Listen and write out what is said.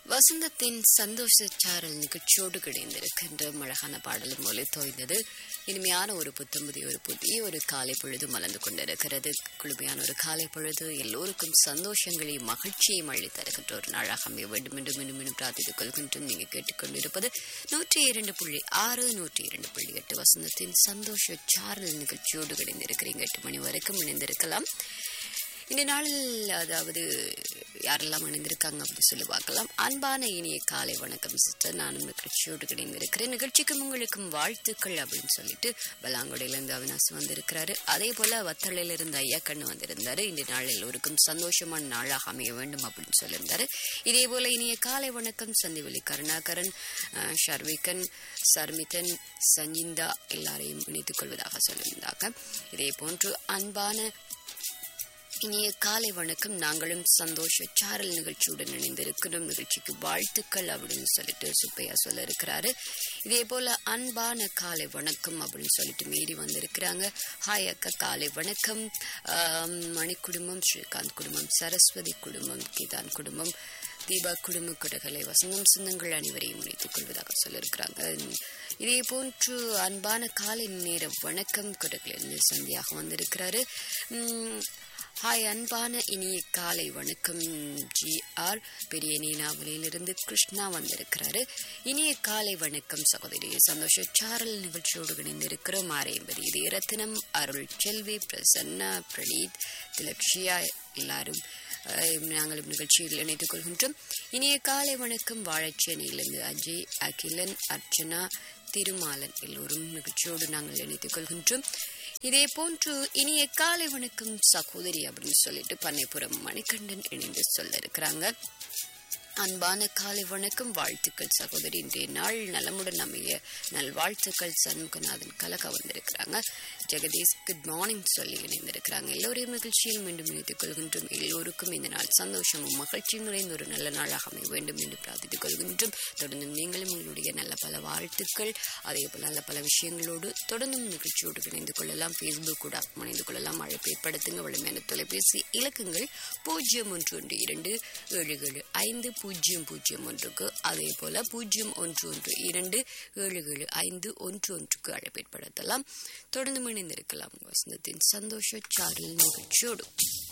வசந்தத்தின் சந்தோஷ சாரல் நிகழ்ச்சியோடு கிடைந்திருக்கின்ற அழகான பாடலும் ஒலி தோய்ந்தது இனிமையான ஒரு புத்தம்புதிய ஒரு புதிய ஒரு காலை பொழுது மலர்ந்து கொண்டிருக்கிறது குளுமையான ஒரு காலை பொழுது எல்லோருக்கும் சந்தோஷங்களையும் மகிழ்ச்சியையும் அள்ளி தருகின்ற ஒரு நாளாக அமைய வேண்டும் என்று மீண்டும் மீண்டும் பிரார்த்தித்துக் கொள்கின்றோம் நீங்கள் கேட்டுக்கொண்டிருப்பது நூற்றி இரண்டு புள்ளி ஆறு நூற்றி இரண்டு புள்ளி எட்டு வசந்தத்தின் சந்தோஷ சாரல் நிகழ்ச்சியோடு கிடைந்திருக்கிறீங்க எட்டு மணி வரைக்கும் இணைந்திருக்கலாம் இந்த நாளில் அதாவது யாரெல்லாம் இணைந்திருக்காங்க அப்படின்னு சொல்லி பார்க்கலாம் அன்பான இனிய காலை வணக்கம் சிஸ்டர் நானும் நிகழ்ச்சியோடு கிடைந்திருக்கிறேன் நிகழ்ச்சிக்கும் உங்களுக்கும் வாழ்த்துக்கள் அப்படின்னு சொல்லிட்டு பலாங்குடையிலிருந்து அவினாசி வந்திருக்கிறாரு அதே போல வத்தளையிலிருந்து ஐயா கண்ணு வந்திருந்தாரு இந்த நாள் எல்லோருக்கும் சந்தோஷமான நாளாக அமைய வேண்டும் அப்படின்னு சொல்லியிருந்தாரு இதே போல இனிய காலை வணக்கம் சந்திவெளி கருணாகரன் அஹ், ஷர்விகன் சர்மிதன் சஞ்சிந்தா எல்லாரையும் இணைத்துக் கொள்வதாக சொல்லியிருந்தாங்க இதே போன்று அன்பான இனிய காலை வணக்கம் நாங்களும் சந்தோஷ சாரல் நிகழ்ச்சியுடன் இணைந்திருக்கிறோம் நிகழ்ச்சிக்கு வாழ்த்துக்கள் அப்படின்னு சொல்லிட்டு சுப்பையா சொல்ல இருக்கிறாரு இதே போல அன்பான காலை வணக்கம் அப்படின்னு சொல்லிட்டு மீறி வந்திருக்கிறாங்க ஹாய் அக்கா காலை வணக்கம் ஆம், மணி குடும்பம் ஸ்ரீகாந்த் குடும்பம் சரஸ்வதி குடும்பம் கீதான் குடும்பம் தீபா குடும்ப கொடகளை வசந்தம் சொந்தங்கள் அனைவரையும் இணைத்துக் கொள்வதாக சொல்லியிருக்கிறாங்க இதே போன்று அன்பான காலை நேர வணக்கம் கொடகளிலிருந்து சந்தியாக வந்திருக்கிறாரு உம், ஹாய் அன்பான இனிய காலை வணக்கம் ஜி ஆர் பெரிய நீனாவலியிலிருந்து கிருஷ்ணா வந்திருக்கிறாரு இனிய காலை வணக்கம் சகோதரி சந்தோஷ சாரல் நிகழ்ச்சியோடு இணைந்திருக்கிறோம் ஆரையம்பதி இதே ரத்தினம் அருள் செல்வி பிரசன்னா பிரணீத் திலக்ஷியா எல்லாரும் அஹ், நாங்களும் நிகழ்ச்சியில் இணைத்துக் கொள்கின்றோம் இனிய காலை வணக்கம் வாழைச்சேனையிலிருந்து அஜய் அகிலன் அர்ச்சனா திருமாலன் எல்லோரும் நிகழ்ச்சியோடு நாங்கள் இணைத்துக் கொள்கின்றோம் இதே போன்று இனிய காலை வணக்கம் சகோதரி அப்படின்னு சொல்லிட்டு பண்ணைப்புறம் மணிகண்டன் இணைந்து சொல்ல இருக்கிறாங்க அன்பான காலை வணக்கம் வாழ்த்துக்கள் சகோதரி இன்றைய நாள் நலமுடன் அமைய நல்வாழ்த்துக்கள் சண்முகநாதன் கலக்க வந்திருக்கிறாங்க ஜெகதீஷ் குட் மார்னிங் சொல்லி இணைந்திருக்கிறாங்க எல்லோரையும் நிகழ்ச்சியில் மீண்டும் இணைத்துக் கொள்கின்றோம் எல்லோருக்கும் இந்த நாள் சந்தோஷமும் மகிழ்ச்சியும் நிறைந்த ஒரு நல்ல நாளாக அமைய வேண்டும் என்று பிரார்த்தித்துக் கொள்கின்றோம் தொடர்ந்தும் நீங்களும் உங்களுடைய நல்ல பல வாழ்த்துக்கள் அதே போல நல்ல பல விஷயங்களோடு தொடர்ந்தும் நிகழ்ச்சியோடு இணைந்து கொள்ளலாம் ஃபேஸ்புக் கூட இணைந்து கொள்ளலாம் அழைப்பு ஏற்படுத்துங்க வலிமையான தொலைபேசி இலக்கங்கள் பூஜ்ஜியம் ஒன்று ஒன்று இரண்டு ஏழு ஏழு ஐந்து பூஜ்ஜியம் பூஜ்ஜியம் ஒன்றுக்கு அதே போல பூஜ்ஜியம் ஒன்று ஒன்று இரண்டு ஏழு ஏழு ஐந்து ஒன்று ஒன்றுக்கு அழைப்பு ஏற்படுத்தலாம் தொடர்ந்து இணைந்திருக்கலாம் வசந்தத்தின் சந்தோஷ சாரல் நிகழ்ச்சியோடு